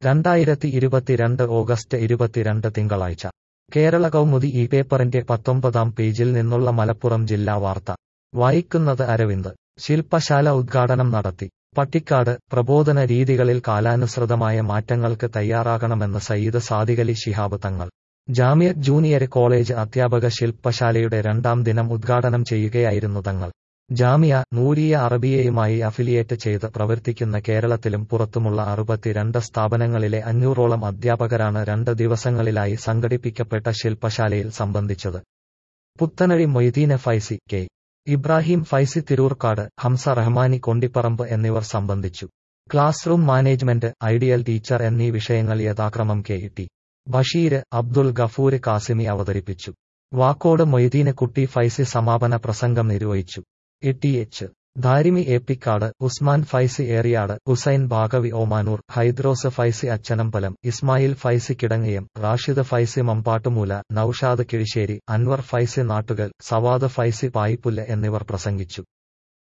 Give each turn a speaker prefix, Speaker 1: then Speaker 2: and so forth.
Speaker 1: രണ്ടായിരത്തി ഇരുപത്തിരണ്ട് ഓഗസ്റ്റ് ഇരുപത്തിരണ്ട് തിങ്കളാഴ്ച കേരള കൗമുദി ഈ പേപ്പറിന്റെ പത്തൊമ്പതാം പേജിൽ നിന്നുള്ള മലപ്പുറം ജില്ലാ വാർത്ത വായിക്കുന്നത് അരവിന്ദ് ശില്പശാല ഉദ്ഘാടനം നടത്തി പട്ടിക്കാട് പ്രബോധന രീതികളിൽ കാലാനുസൃതമായ മാറ്റങ്ങൾക്ക് തയ്യാറാകണമെന്ന് സയ്യിദ് സാദിഖലി ശിഹാബ് തങ്ങൾ ജാമിയത്ത് ജൂനിയർ കോളേജ് അധ്യാപക ശില്പശാലയുടെ രണ്ടാം ദിനം ഉദ്ഘാടനം ചെയ്യുകയായിരുന്നു തങ്ങൾ ജാമിയ നൂരിയ അറബിയയുമായി അഫിലിയേറ്റ് ചെയ്ത് പ്രവർത്തിക്കുന്ന കേരളത്തിലും പുറത്തുമുള്ള അറുപത്തിരണ്ട് സ്ഥാപനങ്ങളിലെ അഞ്ഞൂറോളം അധ്യാപകരാണ് രണ്ട് ദിവസങ്ങളിലായി സംഘടിപ്പിക്കപ്പെട്ട ശില്പശാലയിൽ സംബന്ധിച്ചത് പുത്തനഴി മൊയ്തീന ഫൈസി കെ ഇബ്രാഹിം ഫൈസി തിരൂർക്കാട് ഹംസ റഹ്മാനി കൊണ്ടിപ്പറമ്പ് എന്നിവർ സംബന്ധിച്ചു class room management ideal teacher എന്നീ വിഷയങ്ങൾ യഥാക്രമം കെ ടി ബഷീര് അബ്ദുൽ ഗഫൂര് കാസിമി അവതരിപ്പിച്ചു വാക്കോട് മൊയ്തീന് കുട്ടി ഫൈസി സമാപന പ്രസംഗം നിർവഹിച്ചു A T H Darimi Eppikkad Usman Faizi Eriyad Hussain Baqavi Omanoor Haidros Faizi Achanambalam Ismail Faizi Kidangayam Rashid Faizi Mambattumoola Naushad Kizhisseri Anwar Faizi Nattukal Sawad Faizi Payippullu എന്നിവർ പ്രസംഗിച്ചു